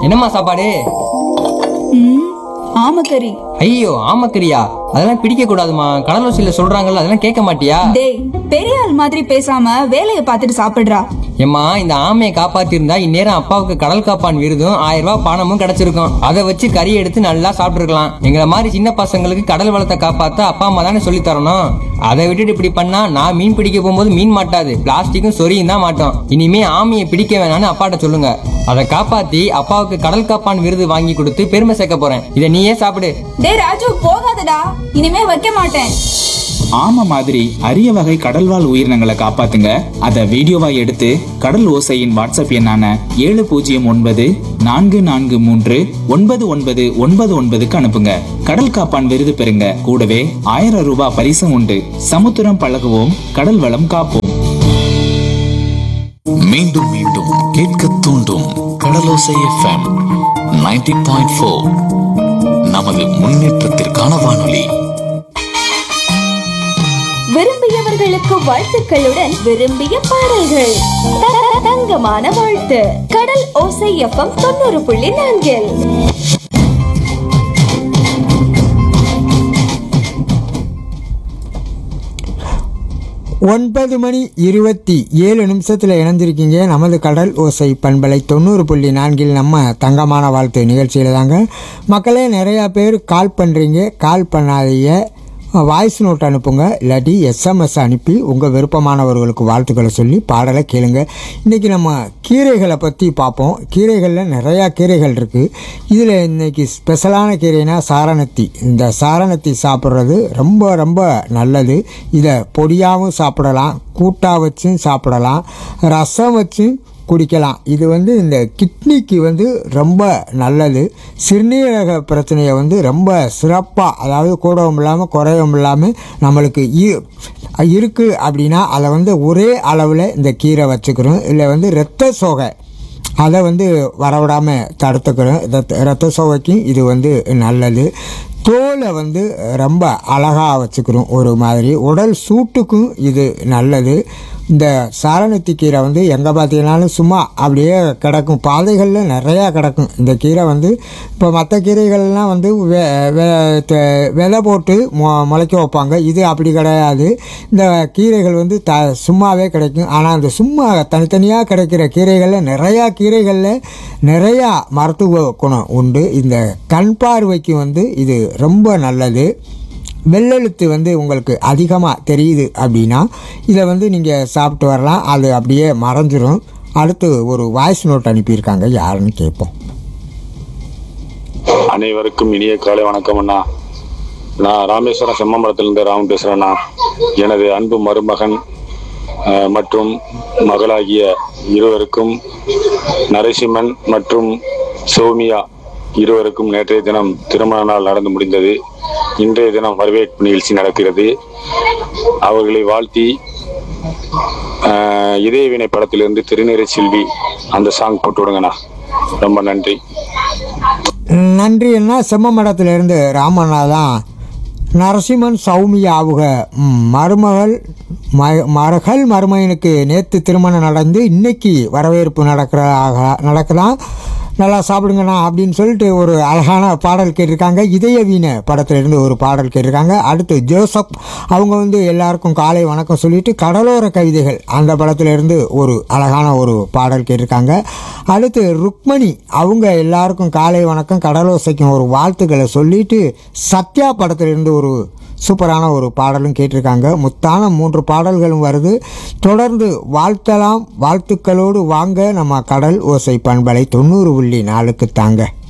என்னம்மா சாப்பாடு ம் ஆமக்கறி ஐயோ ஆமக்கரியா அதெல்லாம் பிடிக்க கூடாதுமா கடலூசியில சொல்றாங்கல்ல அதெல்லாம் கேட்க மாட்டியா டேய் பெரிய ஆள் மாதிரி பேசாம வேலையை பார்த்துட்டு சாப்பிடுறா ஏம்மா இந்த ஆமையை காப்பாத்திருந்தா இந்நேரம் அப்பாவுக்கு கடல் காப்பான் விருதும் ஆயிரம் ரூபாய் பணமும் கிடைச்சிருக்கும் அதை வச்சு கறி எடுத்து நல்லா சாப்பிட்டுருக்கலாம் எங்களை மாதிரி சின்ன பசங்களுக்கு கடல் வளத்தை காப்பாத்த அப்பா அம்மா தானே சொல்லி தரணும் அதை விட்டுட்டு இப்படி பண்ணா நான் மீன் பிடிக்க போகும்போது மீன் மாட்டாது பிளாஸ்டிக்கும் சொரியும் தான் மாட்டோம் இனிமே ஆமையை பிடிக்க வேணாம்னு அப்பாட்ட சொல்லுங்க அதை காப்பாத்தி அப்பாவுக்கு கடல் காப்பான் விருது வாங்கி கொடுத்து பெருமை சேர்க்க போறேன் இதை நீயே சாப்பிடு டேய் ராஜு போகாதடா இனிமே வைக்க மாட்டேன் ஆமை மாதிரி அரிய வகை கடல்வாழ் உயிரினங்களை காப்பாத்துங்க அதை வீடியோவா எடுத்து கடல் ஓசையின் வாட்ஸ்அப் எண்ணான ஏழு பூஜ்ஜியம் ஒன்பது நான்கு நான்கு மூன்று ஒன்பது ஒன்பது ஒன்பது ஒன்பதுக்கு அனுப்புங்க கடல் காப்பான் விருது பெறுங்க கூடவே ஆயிரம் ரூபாய் பரிசும் உண்டு சமுத்திரம் பழகுவோம் கடல் வளம் காப்போம் மீண்டும் மீண்டும் கேட்க தூண்டும் கடலோசை எஃப்எம் 90.4 பாயிண்ட் நமது முன்னேற்றத்திற்கான வானொலி விரும்பியவர்களுக்கு வாழ்த்துக்களுடன் விரும்பிய பாடல்கள் த- தங்கமான வாழ்த்து கடல் ஓசை எஃப்எம் தொண்ணூறு புள்ளி நான்கில் ஒன்பது மணி இருபத்தி ஏழு நிமிஷத்தில் இணைஞ்சிருக்கீங்க நமது கடல் ஓசை பண்பலை தொண்ணூறு புள்ளி நான்கில் நம்ம தங்கமான வாழ்த்து நிகழ்ச்சியில் தாங்க மக்களே நிறையா பேர் கால் பண்ணுறீங்க கால் பண்ணாதீங்க வாய்ஸ் நோட் அனுப்புங்க இல்லாட்டி எஸ்எம்எஸ் அனுப்பி உங்கள் விருப்பமானவர்களுக்கு வாழ்த்துக்களை சொல்லி பாடலை கேளுங்க இன்றைக்கி நம்ம கீரைகளை பற்றி பார்ப்போம் கீரைகளில் நிறையா கீரைகள் இருக்குது இதில் இன்றைக்கி ஸ்பெஷலான கீரைனா சாரணத்தி இந்த சாரணத்தி சாப்பிட்றது ரொம்ப ரொம்ப நல்லது இதை பொடியாகவும் சாப்பிடலாம் கூட்டாக வச்சும் சாப்பிடலாம் ரசம் வச்சும் குடிக்கலாம் இது வந்து இந்த கிட்னிக்கு வந்து ரொம்ப நல்லது சிறுநீரக பிரச்சனையை வந்து ரொம்ப சிறப்பாக அதாவது கூடவும் இல்லாமல் குறையவும் இல்லாமல் நம்மளுக்கு இ- இருக்குது அப்படின்னா அதை வந்து ஒரே அளவில் இந்த கீரை வச்சுக்கிறோம் இல்லை வந்து இரத்த சோகை அதை வந்து வரவிடாமல் தடுத்துக்கிறோம் ரத்த ரத்த சோகைக்கும் இது வந்து நல்லது தோலை வந்து ரொம்ப அழகாக வச்சுக்கிறோம் ஒரு மாதிரி உடல் சூட்டுக்கும் இது நல்லது இந்த சாரணத்தி கீரை வந்து எங்கே பார்த்தீங்கன்னாலும் சும்மா அப்படியே கிடக்கும் பாதைகளில் நிறையா கிடக்கும் இந்த கீரை வந்து இப்போ மற்ற கீரைகள்லாம் வந்து வெ வெ- த- விதை போட்டு மொ முளைக்க வைப்பாங்க இது அப்படி கிடையாது இந்த கீரைகள் வந்து த சும்மாவே கிடைக்கும் ஆனால் அந்த சும்மா தனித்தனியாக கிடைக்கிற கீரைகளில் நிறையா கீரைகளில் நிறையா மருத்துவ குணம் உண்டு இந்த கண் பார்வைக்கு வந்து இது ரொம்ப நல்லது வெள்ளெழுத்து வந்து உங்களுக்கு அதிகமாக தெரியுது அப்படின்னா இதை வந்து நீங்கள் சாப்பிட்டு வரலாம் அது அப்படியே மறைஞ்சிரும் அடுத்து ஒரு வாய்ஸ் நோட் அனுப்பியிருக்காங்க யாருன்னு கேட்போம் அனைவருக்கும் இனிய காலை வணக்கம் அண்ணா நான் ராமேஸ்வரம் செம்மம்பலத்திலிருந்து ராமன் பேசுறேண்ணா எனது அன்பு மருமகன் அஹ், மற்றும் மகளாகிய இருவருக்கும் நரசிம்மன் மற்றும் சோமியா இருவருக்கும் நேற்றைய தினம் திருமண நாள் நடந்து முடிந்தது இன்றைய தினம் வரவேற்பு நிகழ்ச்சி நடக்கிறது அவர்களை வாழ்த்தி அஹ், இதயவினை படத்திலிருந்து திருநீரை செல்வி அந்த சாங் போட்டு விடுங்கண்ணா ரொம்ப நன்றி நன்றி என்ன செம்மமடத்திலிருந்து ராமண்ணா தான் நரசிம்மன் சௌமியா அவங்க ம், மருமகள் ம- மகள் மருமையனுக்கு நேற்று திருமணம் நடந்து இன்னைக்கு வரவேற்பு நடக்கிறதாக நடக்கலாம் நல்லா சாப்பிடுங்கண்ணா அப்படின்னு சொல்லிட்டு ஒரு அழகான பாடல் கேட்டிருக்காங்க இதய வீண படத்திலிருந்து ஒரு பாடல் கேட்டிருக்காங்க அடுத்து ஜோசப் அவங்க வந்து எல்லாருக்கும் காலை வணக்கம் சொல்லிட்டு கடலோர கவிதைகள் அந்த படத்திலிருந்து ஒரு அழகான ஒரு பாடல் கேட்டிருக்காங்க அடுத்து ருக்மணி அவங்க எல்லாருக்கும் காலை வணக்கம் கடலோசைக்கும் ஒரு வாழ்த்துக்களை சொல்லிட்டு சத்யா படத்திலிருந்து ஒரு சூப்பரான ஒரு பாடலும் கேட்டிருக்காங்க முத்தான மூன்று பாடல்களும் வருது தொடர்ந்து வாழ்த்தலாம் வாழ்த்துக்களோடு வாங்க நம்ம கடல் ஓசை பண்பலை தொண்ணூறு புள்ளி நாலுக்கு தாங்க